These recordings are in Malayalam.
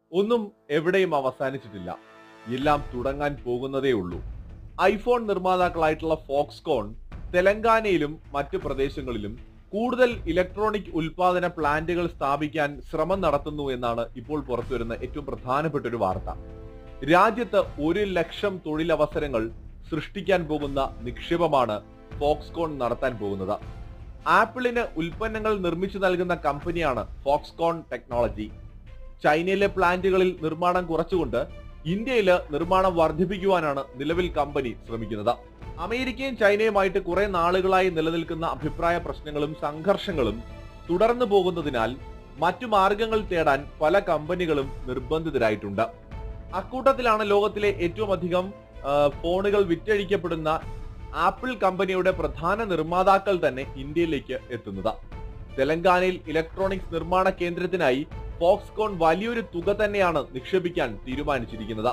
ഒന്നും എവിടെയും അവസാനിച്ചിട്ടില്ല എല്ലാം തുടങ്ങാൻ പോകുന്നതേ ഉള്ളൂ ഐഫോൺ നിർമ്മാതാക്കളായിട്ടുള്ള ഫോക്സ്കോൺ തെലങ്കാനയിലും മറ്റു പ്രദേശങ്ങളിലും കൂടുതൽ ഇലക്ട്രോണിക് ഉൽപാദന പ്ലാന്റുകൾ സ്ഥാപിക്കാൻ ശ്രമം നടത്തുന്നു എന്നാണ് ഇപ്പോൾ പുറത്തുവരുന്ന ഏറ്റവും പ്രധാനപ്പെട്ട ഒരു വാർത്ത രാജ്യത്ത് ഒരു ലക്ഷം തൊഴിലവസരങ്ങൾ സൃഷ്ടിക്കാൻ പോകുന്ന നിക്ഷേപമാണ് ഫോക്സ്കോൺ നടത്താൻ പോകുന്നത് ആപ്പിളിന് ഉൽപ്പന്നങ്ങൾ നിർമ്മിച്ചു നൽകുന്ന കമ്പനിയാണ് ഫോക്സ്കോൺ ടെക്നോളജി ചൈനയിലെ പ്ലാന്റുകളിൽ നിർമ്മാണം കുറച്ചുകൊണ്ട് ഇന്ത്യയിൽ നിർമ്മാണം വർദ്ധിപ്പിക്കുവാനാണ് നിലവിൽ കമ്പനി ശ്രമിക്കുന്നത് അമേരിക്കയും ചൈനയുമായിട്ട് കുറെ നാളുകളായി നിലനിൽക്കുന്ന അഭിപ്രായ പ്രശ്നങ്ങളും സംഘർഷങ്ങളും തുടർന്നു പോകുന്നതിനാൽ മറ്റു മാർഗങ്ങൾ തേടാൻ പല കമ്പനികളും നിർബന്ധിതരായിട്ടുണ്ട് അക്കൂട്ടത്തിലാണ് ലോകത്തിലെ ഏറ്റവും അധികം ആ, ഫോണുകൾ വിറ്റഴിക്കപ്പെടുന്ന ആപ്പിൾ കമ്പനിയുടെ പ്രധാന നിർമ്മാതാക്കൾ തന്നെ ഇന്ത്യയിലേക്ക് എത്തുന്നത് തെലങ്കാനയിൽ ഇലക്ട്രോണിക്സ് നിർമ്മാണ കേന്ദ്രത്തിനായി ഫോക്സ്കോൺ വലിയൊരു തുക തന്നെയാണ് നിക്ഷേപിക്കാൻ തീരുമാനിച്ചിരിക്കുന്നത്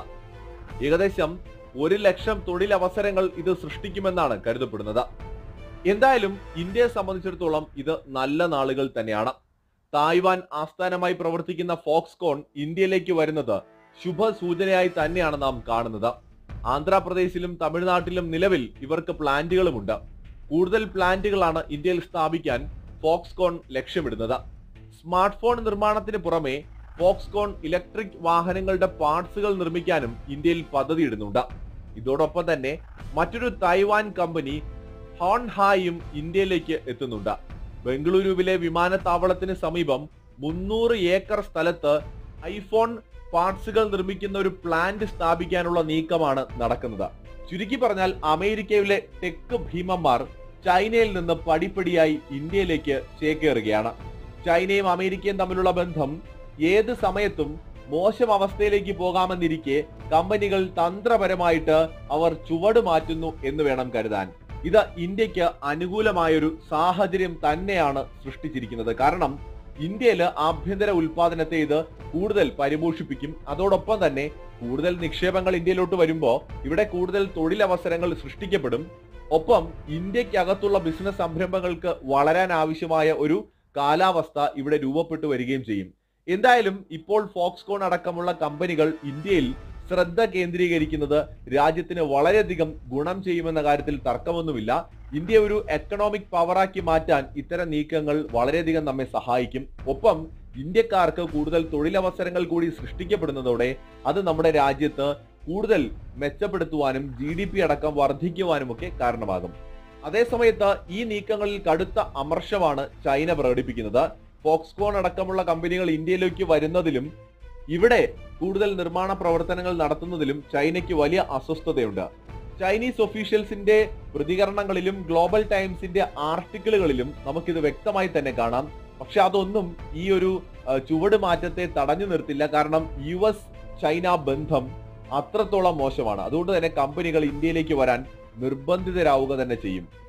ഏകദേശം ഒരു ലക്ഷം തൊഴിലവസരങ്ങൾ ഇത് സൃഷ്ടിക്കുമെന്നാണ് കരുതപ്പെടുന്നത് എന്തായാലും ഇന്ത്യയെ സംബന്ധിച്ചിടത്തോളം ഇത് നല്ല നാളുകൾ തന്നെയാണ് തായ്വാൻ ആസ്ഥാനമായി പ്രവർത്തിക്കുന്ന ഫോക്സ്കോൺ ഇന്ത്യയിലേക്ക് വരുന്നത് ശുഭസൂചനയായി തന്നെയാണ് നാം കാണുന്നത് ആന്ധ്രാപ്രദേശിലും തമിഴ്നാട്ടിലും നിലവിൽ ഇവർക്ക് പ്ലാന്റുകളുമുണ്ട് കൂടുതൽ പ്ലാന്റുകളാണ് ഇന്ത്യയിൽ സ്ഥാപിക്കാൻ ഫോക്സ്കോൺ ലക്ഷ്യമിടുന്നത് സ്മാർട്ട് ഫോൺ നിർമ്മാണത്തിന് പുറമെ ഫോക്സ്കോൺ ഇലക്ട്രിക് വാഹനങ്ങളുടെ പാർട്സുകൾ നിർമ്മിക്കാനും ഇന്ത്യയിൽ പദ്ധതിയിടുന്നുണ്ട് ഇതോടൊപ്പം തന്നെ മറ്റൊരു തായ്വാൻ കമ്പനി ഹോൺഹായും ഇന്ത്യയിലേക്ക് എത്തുന്നുണ്ട് ബംഗളൂരുവിലെ വിമാനത്താവളത്തിന് സമീപം മുന്നൂറ് ഏക്കർ സ്ഥലത്ത് ഐഫോൺ പാർട്സുകൾ നിർമ്മിക്കുന്ന ഒരു പ്ലാന്റ് സ്ഥാപിക്കാനുള്ള നീക്കമാണ് നടക്കുന്നത് ചുരുക്കി പറഞ്ഞാൽ അമേരിക്കയിലെ ടെക് ഭീമന്മാർ ചൈനയിൽ നിന്ന് പടിപ്പടിയായി ഇന്ത്യയിലേക്ക് ചേക്കേറുകയാണ് ചൈനയും അമേരിക്കയും തമ്മിലുള്ള ബന്ധം ഏത് സമയത്തും മോശം അവസ്ഥയിലേക്ക് പോകാമെന്നിരിക്കെ കമ്പനികൾ തന്ത്രപരമായിട്ട് അവർ ചുവട് മാറ്റുന്നു എന്ന് വേണം കരുതാൻ ഇത് ഇന്ത്യക്ക് അനുകൂലമായൊരു സാഹചര്യം തന്നെയാണ് സൃഷ്ടിച്ചിരിക്കുന്നത് കാരണം ഇന്ത്യയിൽ ആഭ്യന്തര ഉൽപാദനത്തെ ഇത് കൂടുതൽ പരിപോഷിപ്പിക്കും അതോടൊപ്പം തന്നെ കൂടുതൽ നിക്ഷേപങ്ങൾ ഇന്ത്യയിലോട്ട് വരുമ്പോൾ ഇവിടെ കൂടുതൽ തൊഴിലവസരങ്ങൾ സൃഷ്ടിക്കപ്പെടും ഒപ്പം ഇന്ത്യക്കകത്തുള്ള ബിസിനസ് സംരംഭങ്ങൾക്ക് വളരാൻ ആവശ്യമായ ഒരു കാലാവസ്ഥ ഇവിടെ രൂപപ്പെട്ടു വരികയും ചെയ്യും എന്തായാലും ഇപ്പോൾ ഫോക്സ്കോൺ അടക്കമുള്ള കമ്പനികൾ ഇന്ത്യയിൽ ശ്രദ്ധ കേന്ദ്രീകരിക്കുന്നത് രാജ്യത്തിന് വളരെയധികം ഗുണം ചെയ്യുമെന്ന കാര്യത്തിൽ തർക്കമൊന്നുമില്ല ഇന്ത്യ ഒരു എക്കണോമിക് പവറാക്കി മാറ്റാൻ ഇത്തരം നീക്കങ്ങൾ വളരെയധികം നമ്മെ സഹായിക്കും ഒപ്പം ഇന്ത്യക്കാർക്ക് കൂടുതൽ തൊഴിലവസരങ്ങൾ കൂടി സൃഷ്ടിക്കപ്പെടുന്നതോടെ അത് നമ്മുടെ രാജ്യത്ത് കൂടുതൽ മെച്ചപ്പെടുത്തുവാനും ജി ഡി പി അടക്കം വർദ്ധിക്കുവാനും ഒക്കെ കാരണമാകും അതേസമയത്ത് ഈ നീക്കങ്ങളിൽ കടുത്ത അമർഷമാണ് ചൈന പ്രകടിപ്പിക്കുന്നത് ഫോക്സ്കോൺ അടക്കമുള്ള കമ്പനികൾ ഇന്ത്യയിലേക്ക് വരുന്നതിലും ഇവിടെ കൂടുതൽ നിർമ്മാണ പ്രവർത്തനങ്ങൾ നടത്തുന്നതിലും ചൈനയ്ക്ക് വലിയ അസ്വസ്ഥതയുണ്ട് ചൈനീസ് ഒഫീഷ്യൽസിന്റെ പ്രതികരണങ്ങളിലും ഗ്ലോബൽ ടൈംസിന്റെ ആർട്ടിക്കിളുകളിലും നമുക്കിത് വ്യക്തമായി തന്നെ കാണാം പക്ഷെ അതൊന്നും ഈ ഒരു ആ, ചുവട് മാറ്റത്തെ തടഞ്ഞു നിർത്തില്ല കാരണം യു എസ് ചൈന ബന്ധം അത്രത്തോളം മോശമാണ് അതുകൊണ്ട് തന്നെ കമ്പനികൾ ഇന്ത്യയിലേക്ക് വരാൻ നിർബന്ധിതരാവുക തന്നെ ചെയ്യും